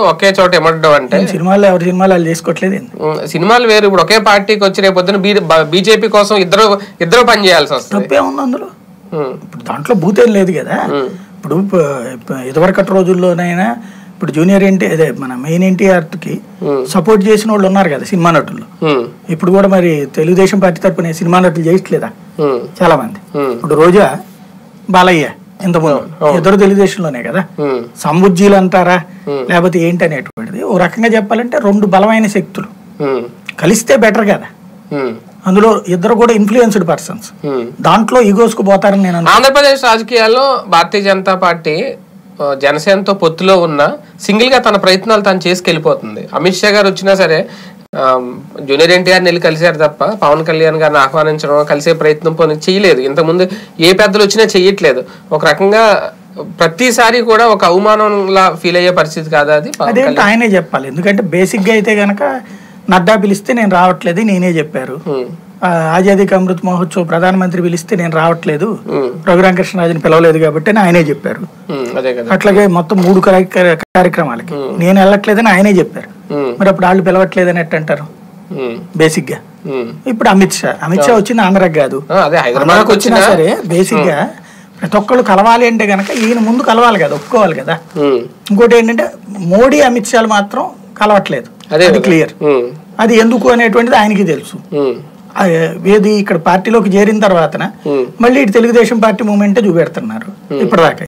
ఒకే చోట ఎమడడం అంటే సినిమాల్లో ఎవరి సినిమాలు వాళ్ళు చేసుకోవట్లేదు ఏంది? ఉమ్, సినిమాలు వేరు ఇప్పుడు ఒకే పార్టీకి వచ్చి రేపు పొద్దున బీజేపీ కోసం ఇద్దరు ఇద్దరు పని చేయాల్సి వస్తుంది తప్పే ఉంది అందులో ఉమ్, ఇప్పుడు దాంట్లో భూతేం లేదు కదా ఇప్పుడు ప- ప- ఇదివరకటి రోజుల్లోనైనా ఇప్పుడు జూనియర్ ఎన్టీ అదే మన మెయిన్ ఎన్టీఆర్కి సపోర్ట్ చేసిన వాళ్ళు ఉన్నారు కదా సినిమా నటులు ఉమ్, ఇప్పుడు కూడా మరి తెలుగుదేశం పార్టీ తరపున సినిమా నటులు చేయట్లేదా ఉమ్, చాలా మంది Hmm. ఇప్పుడు రోజా బాలయ్య ఇంతకుముందు ఇద్దరు తెలుగుదేశంలోనే కదా ఉమ్, సముజ్జీలు అంటారా లేకపోతే ఏంటి అనేటువంటిది ఓ రకంగా చెప్పాలంటే రెండు బలమైన శక్తులు ఉమ్, కలిస్తే బెటర్ కదా ఉమ్, అందులో ఇద్దరు కూడా ఇన్ఫ్లుయెన్స్డ్ పర్సన్స్ ఉమ్. దాంట్లో ఈగోస్కు పోతారని నేను అనుకో- ఆంధ్రప్రదేశ్ రాజకీయాల్లో భారతీయ జనతా పార్టీ ఆ, జనసేనతో పొత్తులో ఉన్న సింగిల్ గా తన ప్రయత్నాలు తను చేసుకెళ్ళిపోతుంది అమిత్ షా గారు వచ్చినా సరే ఆ, జూనియర్ ఎన్టీఆర్ వెళ్ళి కలిశారు తప్ప పవన్ కళ్యాణ్ గారిని ఆహ్వానించడం కలిసే ప్రయత్నం పోనీ చేయలేదు ఇంతకుముందు ఏ పెద్దలు వచ్చినా చెయ్యట్లేదు ఒక రకంగా ప్రతిసారి కూడా ఒక అవమానంలా ఫీల్ అయ్యే పరిస్థితి కాదా అది పవన్ అదేంటి ఆయనే చెప్పాలి ఎందుకంటే బేసిక్ గా అయితే గనక నడ్డా పిలిస్తే నేను రావట్లేదు నేనే చెప్పారు ఉమ్, ఆ, ఆజాదీ కా అమృత్ మహోత్సవ్ ప్రధానమంత్రి పిలిస్తే నేను రావట్లేదు ఉమ్, రఘురామకృష్ణరాజుని పిలవలేదు కాబట్టి అని ఆయనే చెప్పారు ఉమ్, అదే కదా అట్లాగే మొత్తం మూడు కార్య- కార్యక్రమాలకి నేను వెళ్ళట్లేదని ఆయనే చెప్పారు ఉమ్, మరి అప్పుడు వాళ్ళు పిలవట్లేదని ఎట్ట అంటారు ఉమ్, బేసిక్ గా ఉమ్. ఇప్పుడు అమిత్ షా అమిత్ షా వచ్చింది ఆంధ్రాకి కాదు ఆ, అదే హైదరాబాద్ ఆంధ్రాకి వచ్చినా సరే బేసిక్ గా ప్రతి ఒక్కళ్ళు కలవాలి అంటే గనక ఈయన ముందు కలవాలి కదా ఒప్పుకోవాలి కదా ఇంకోటి ఏంటంటే మోడీ అమిత్ షాలు మాత్రం కలవట్లేదు అదే అది క్లియర్ అది ఎందుకు అనేటువంటిది ఆయనకి తెలుసు ఆ, ఏది ఇక్కడ పార్టీలోకి చేరిన తర్వాతన మళ్ళీ ఇటు తెలుగుదేశం పార్టీ మూమెంటే చూపెడుతున్నారు ఇప్పటిదాకా